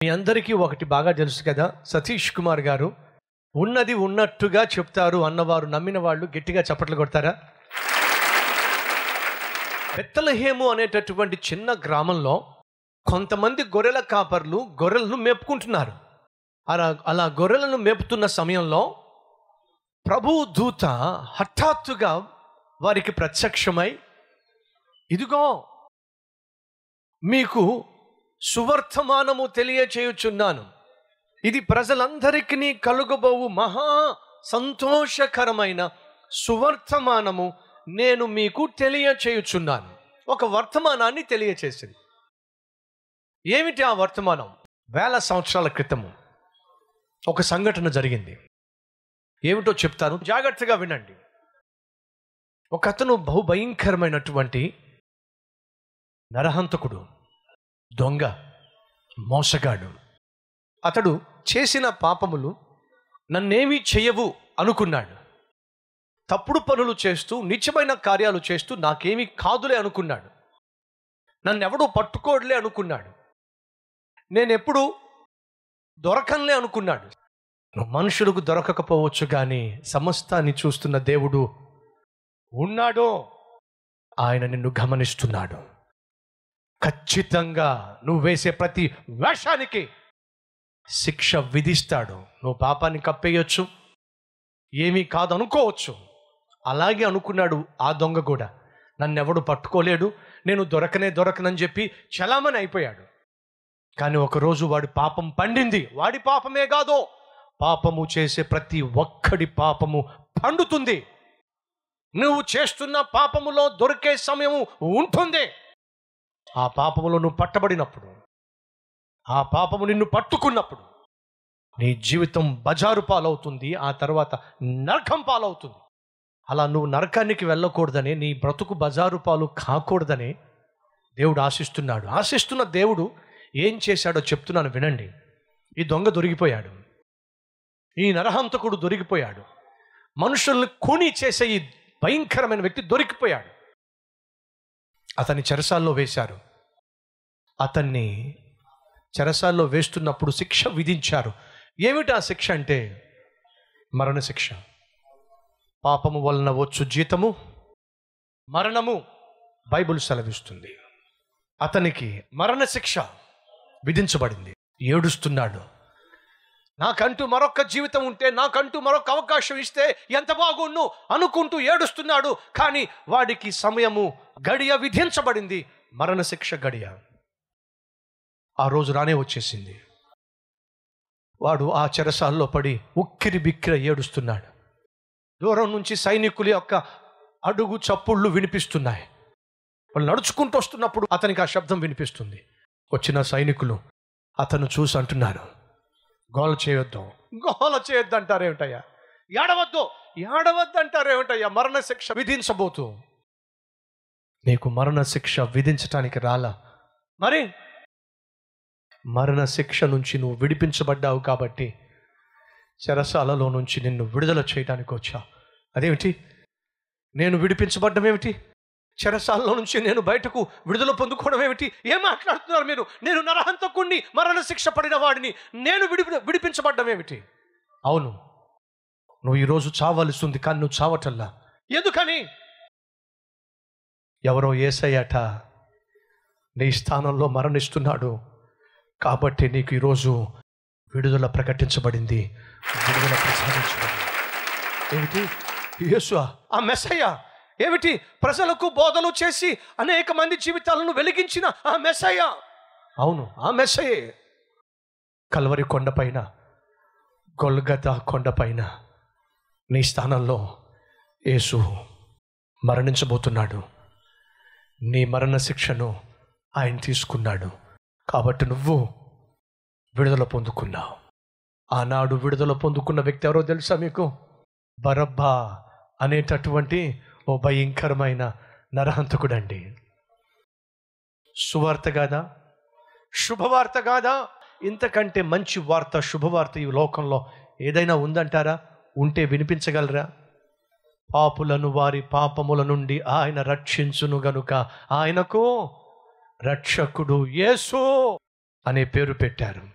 మీ అందరికీ ఒకటి బాగా తెలుసు కదా సతీష్ కుమార్ గారు ఉన్నది ఉన్నట్టుగా చెప్తారు అన్నవారు నమ్మిన వాళ్ళు గట్టిగా చప్పట్లు కొడతారా బెత్తలహేము అనేటటువంటి చిన్న గ్రామంలో కొంతమంది గొర్రెల కాపర్లు గొర్రెలను మేపుకుంటున్నారు అలా అలా గొర్రెలను మేపుతున్న సమయంలో ప్రభు దూత హఠాత్తుగా వారికి ప్రత్యక్షమై ఇదిగో మీకు సువర్తమానము తెలియచేయుచున్నాను ఇది ప్రజలందరికీ కలుగబోవు మహా సంతోషకరమైన సువర్తమానము నేను మీకు తెలియచేయుచున్నాను ఒక వర్తమానాన్ని తెలియచేసింది ఏమిటి ఆ వర్తమానం వేల సంవత్సరాల క్రితము ఒక సంఘటన జరిగింది ఏమిటో చెప్తాను జాగ్రత్తగా వినండి ఒక అతను బహుభయంకరమైనటువంటి నరహంతకుడు దొంగ మోసగాడు అతడు చేసిన పాపములు నన్నేమీ చెయ్యవు అనుకున్నాడు తప్పుడు పనులు చేస్తూ నిత్యమైన కార్యాలు చేస్తూ నాకేమీ కాదులే అనుకున్నాడు నన్నెవడూ పట్టుకోడులే అనుకున్నాడు నేనెప్పుడు దొరకంలే అనుకున్నాడు మనుషులకు దొరకకపోవచ్చు కానీ సమస్తాన్ని చూస్తున్న దేవుడు ఉన్నాడో ఆయన నిన్ను గమనిస్తున్నాడు ఖచ్చితంగా నువ్వు వేసే ప్రతి వేషానికి శిక్ష విధిస్తాడు నువ్వు పాపాన్ని కప్పేయొచ్చు ఏమీ కాదు అనుకోవచ్చు అలాగే అనుకున్నాడు ఆ దొంగ కూడా నన్నెవడు పట్టుకోలేడు నేను దొరకనే దొరకనని చెప్పి చలామణి అయిపోయాడు కానీ ఒకరోజు వాడి పాపం పండింది వాడి పాపమే కాదో పాపము చేసే ప్రతి ఒక్కడి పాపము పండుతుంది నువ్వు చేస్తున్న పాపములో దొరికే సమయము ఉంటుంది ఆ పాపములో నువ్వు పట్టబడినప్పుడు ఆ పాపము నిన్ను పట్టుకున్నప్పుడు నీ జీవితం బజారు పాలవుతుంది ఆ తర్వాత నరకం పాలవుతుంది అలా నువ్వు నరకానికి వెళ్ళకూడదని నీ బ్రతుకు బజారు పాలు కాకూడదని దేవుడు ఆశిస్తున్నాడు ఆశిస్తున్న దేవుడు ఏం చేశాడో చెప్తున్నాను వినండి ఈ దొంగ దొరికిపోయాడు ఈ నరహంతకుడు దొరికిపోయాడు మనుషుల్ని కూని చేసే ఈ భయంకరమైన వ్యక్తి దొరికిపోయాడు అతన్ని చెరసాల్లో వేశారు అతన్ని చెరసాల్లో వేస్తున్నప్పుడు శిక్ష విధించారు ఏమిటి ఆ శిక్ష అంటే మరణ శిక్ష పాపము వలన వచ్చు జీతము మరణము బైబిల్ సెలవిస్తుంది అతనికి మరణ శిక్ష విధించబడింది ఏడుస్తున్నాడు నాకంటూ మరొక జీవితం ఉంటే నాకంటూ మరొక అవకాశం ఇస్తే ఎంత బాగుండు అనుకుంటూ ఏడుస్తున్నాడు కానీ వాడికి సమయము గడియ విధించబడింది మరణశిక్ష గడియ ఆ రోజు రానే వచ్చేసింది వాడు ఆ చెరసాల్లో పడి ఉక్కిరి బిక్కిరి ఏడుస్తున్నాడు దూరం నుంచి సైనికుల యొక్క అడుగు చప్పుళ్ళు వినిపిస్తున్నాయి వాళ్ళు నడుచుకుంటూ వస్తున్నప్పుడు అతనికి ఆ శబ్దం వినిపిస్తుంది వచ్చిన సైనికులు అతను చూసి అంటున్నారు గోల చేయొద్దు గోల చేయొద్దు అంటారేమిటయ్యా ఏడవద్దు ఏడవద్దు అంటారేమిటయ్యా మరణ శిక్ష విధించబోతూ నీకు మరణ శిక్ష విధించటానికి రాలా మరి మరణ శిక్ష నుంచి నువ్వు విడిపించబడ్డావు కాబట్టి చెరసాలలో నుంచి నిన్ను విడుదల చేయడానికి వచ్చా అదేమిటి నేను విడిపించబడ్డం ఏమిటి చెరసాలలో నుంచి నేను బయటకు విడుదల పొందుకోవడం ఏమిటి ఏం మాట్లాడుతున్నారు మీరు నేను నరహంతకుణ్ణి మరణ శిక్ష పడిన వాడిని నేను విడి విడిపించబడ్డం ఏమిటి అవును నువ్వు ఈరోజు చావాల్సి ఉంది కానీ నువ్వు చావటల్లా ఎందుకని ఎవరో ఏసయ్యట నీ స్థానంలో మరణిస్తున్నాడు కాబట్టి నీకు ఈరోజు విడుదల ప్రకటించబడింది విడుదల ప్రసాదించబడింది ఏమిటి యేసు ఆ మెస్సయ్య ఏమిటి ప్రజలకు బోధలు చేసి అనేక మంది జీవితాలను వెలిగించిన ఆ మెస్సయ్య అవును ఆ మెస్సయ్యే కల్వరి కొండపైన గొల్గత కొండపైన నీ స్థానంలో యేసు మరణించబోతున్నాడు నీ మరణ శిక్షను ఆయన తీసుకున్నాడు కాబట్టి నువ్వు విడుదల పొందుకున్నావు ఆనాడు విడుదల పొందుకున్న వ్యక్తి ఎవరో తెలుసా మీకు బరబ్బా అనేటటువంటి ఓ భయంకరమైన నరహంతకుడండి సువార్త కాదా శుభవార్త కాదా ఇంతకంటే మంచి వార్త శుభవార్త ఈ లోకంలో ఏదైనా ఉందంటారా ఉంటే వినిపించగలరా పాపులను వారి పాపముల నుండి ఆయన రక్షించును గనుక ఆయనకు రక్షకుడు యేసు అనే పేరు పెట్టారు